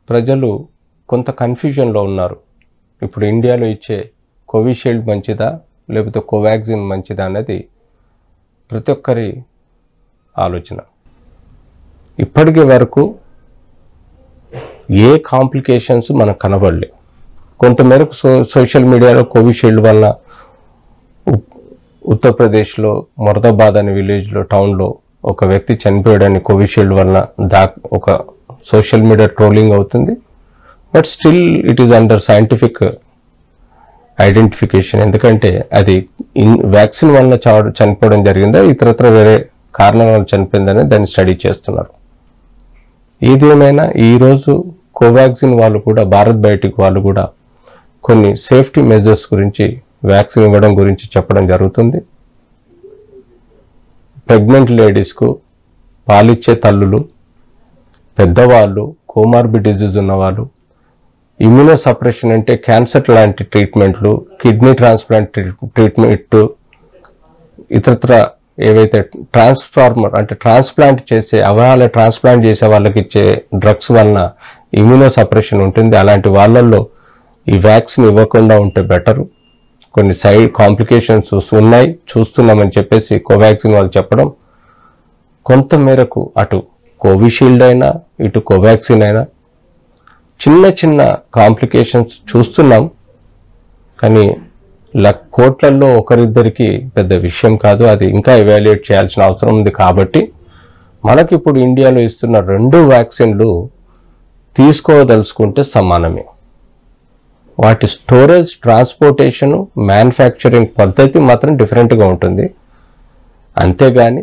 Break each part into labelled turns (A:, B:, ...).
A: ప్రజలు కొంత కన్ఫ్యూజన్లో ఉన్నారు ఇప్పుడు ఇండియాలో ఇచ్చే కోవిషీల్డ్ మంచిదా లేకపోతే కోవాక్సిన్ మంచిదా అనేది ప్రతి ఒక్కరి ఆలోచన ఇప్పటికి వరకు ఏ కాంప్లికేషన్స్ మనకు కనబడలే కొంతమేరకు సో సోషల్ మీడియాలో కోవిషీల్డ్ వల్ల ఉ- ఉత్తరప్రదేశ్లో మొరదాబాద్ అనే విలేజ్లో టౌన్లో ఒక వ్యక్తి చనిపోయాడని కోవిషీల్డ్ వల్ల దా ఒక సోషల్ మీడియా ట్రోలింగ్ అవుతుంది but still it is under scientific identification ఎందుకంటే అది ఇన్ వ్యాక్సిన్ వల్ల చావడం చనిపోవడం జరిగిందా ఇతరత్ర వేరే కారణం వల్ల చనిపోయిందని దాన్ని స్టడీ చేస్తున్నారు ఏదేమైనా ఈరోజు కోవాక్సిన్ వాళ్ళు కూడా భారత్ బయోటిక్ వాళ్ళు కూడా కొన్ని సేఫ్టీ మెజర్స్ గురించి వ్యాక్సిన్ ఇవ్వడం గురించి చెప్పడం జరుగుతుంది ప్రెగ్నెంట్ లేడీస్కు పాలిచ్చే తల్లులు పెద్దవాళ్ళు కోమార్బిడ్ డిజీజ్ ఉన్నవాళ్ళు ఇమ్యూనో సప్రెషన్ అంటే క్యాన్సర్ లాంటి ట్రీట్మెంట్లు కిడ్నీ ట్రాన్స్ప్లాంట్ ట్రీట్మెంట్ ఇతరత్ర ఏవైతే ట్రాన్స్ఫార్మర్ అంటే ట్రాన్స్ప్లాంట్ చేసే అవయవాల ట్రాన్స్ప్లాంట్ చేసే వాళ్ళకి ఇచ్చే డ్రగ్స్ వలన ఇమ్యూనో సప్రెషన్ ఉంటుంది అలాంటి వాళ్ళల్లో ఈ వ్యాక్సిన్ ఇవ్వకుండా ఉంటే బెటరు కొన్ని సైడ్ కాంప్లికేషన్స్ ఉన్నాయి చూస్తున్నామని చెప్పేసి కోవాక్సిన్ వాళ్ళు చెప్పడం కొంత మేరకు అటు కోవిషీల్డ్ అయినా ఇటు కోవాక్సిన్ అయినా చిన్న చిన్న కాంప్లికేషన్స్ చూస్తున్నాం కానీ లక్ కోట్లల్లో ఒకరిద్దరికి పెద్ద విషయం కాదు అది ఇంకా ఎవాల్యుయేట్ చేయాల్సిన అవసరం ఉంది కాబట్టి మనకి ఇప్పుడు ఇండియాలో ఇస్తున్న రెండు వ్యాక్సిన్లు తీసుకోదలుచుకుంటే సమానమే వాటి స్టోరేజ్ ట్రాన్స్పోర్టేషన్ మ్యానుఫ్యాక్చరింగ్ పద్ధతి మాత్రం డిఫరెంట్గా ఉంటుంది అంతేగాని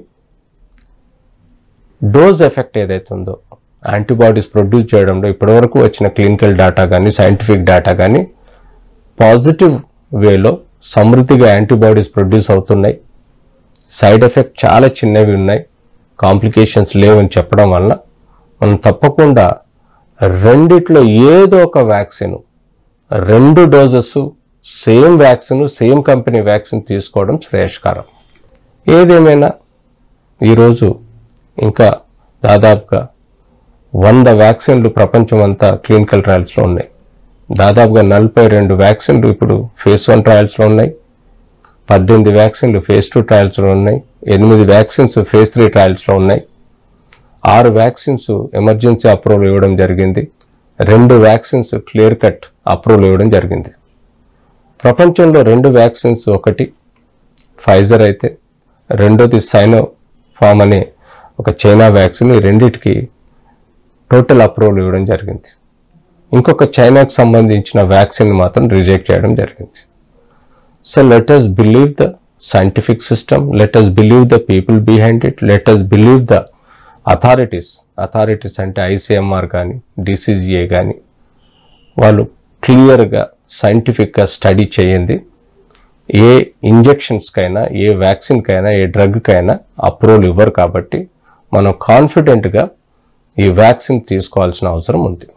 A: డోస్ ఎఫెక్ట్ ఏదైతే ఉందో యాంటీబాడీస్ ప్రొడ్యూస్ చేయడంలో ఇప్పటివరకు వచ్చిన క్లినికల్ డేటా కానీ సైంటిఫిక్ డేటా కానీ పాజిటివ్ వేలో సమృద్ధిగా యాంటీబాడీస్ ప్రొడ్యూస్ అవుతున్నాయి సైడ్ ఎఫెక్ట్ చాలా చిన్నవి ఉన్నాయి కాంప్లికేషన్స్ లేవని చెప్పడం వలన మనం తప్పకుండా రెండిట్లో ఏదో ఒక వ్యాక్సిన్ రెండు doses same vaccine same company vaccine తీసుకోవడం శ్రేయస్కరం ఏదేమైనా ఈరోజు ఇంకా దాదాపుగా వంద వ్యాక్సిన్లు ప్రపంచమంతా క్లినికల్ ట్రయల్స్లో ఉన్నాయి దాదాపుగా నలభై రెండు వ్యాక్సిన్లు ఇప్పుడు ఫేజ్ వన్ ట్రయల్స్లో ఉన్నాయి పద్దెనిమిది వ్యాక్సిన్లు ఫేజ్ టూ ట్రయల్స్లో ఉన్నాయి ఎనిమిది వ్యాక్సిన్స్ ఫేజ్ త్రీ ట్రయల్స్లో ఉన్నాయి ఆరు వ్యాక్సిన్స్ ఎమర్జెన్సీ అప్రూవల్ ఇవ్వడం జరిగింది రెండు వ్యాక్సిన్స్ క్లియర్ కట్ అప్రూవల్ ఇవ్వడం జరిగింది ప్రపంచంలో రెండు వ్యాక్సిన్స్ ఒకటి ఫైజర్ అయితే రెండోది సైనో ఫామ్ అనే ఒక చైనా వ్యాక్సిన్ ఈ రెండిటికి టోటల్ అప్రూవల్ ఇవ్వడం జరిగింది ఇంకొక చైనాకు సంబంధించిన వ్యాక్సిన్ మాత్రం రిజెక్ట్ చేయడం జరిగింది so let us believe the scientific system let us believe the people behind it let us believe the authorities authorities అంటే ఐసీఎంఆర్ కానీ డిసిజిఏ కానీ వాళ్ళు క్లియర్గా సైంటిఫిక్గా స్టడీ చేయండి ఏ ఇంజెక్షన్స్కైనా ఏ వ్యాక్సిన్కైనా ఏ డ్రగ్కైనా అప్రూవల్ ఇవ్వరు కాబట్టి మనం కాన్ఫిడెంట్గా ఈ వ్యాక్సిన్ తీసుకోవాల్సిన అవసరం ఉంది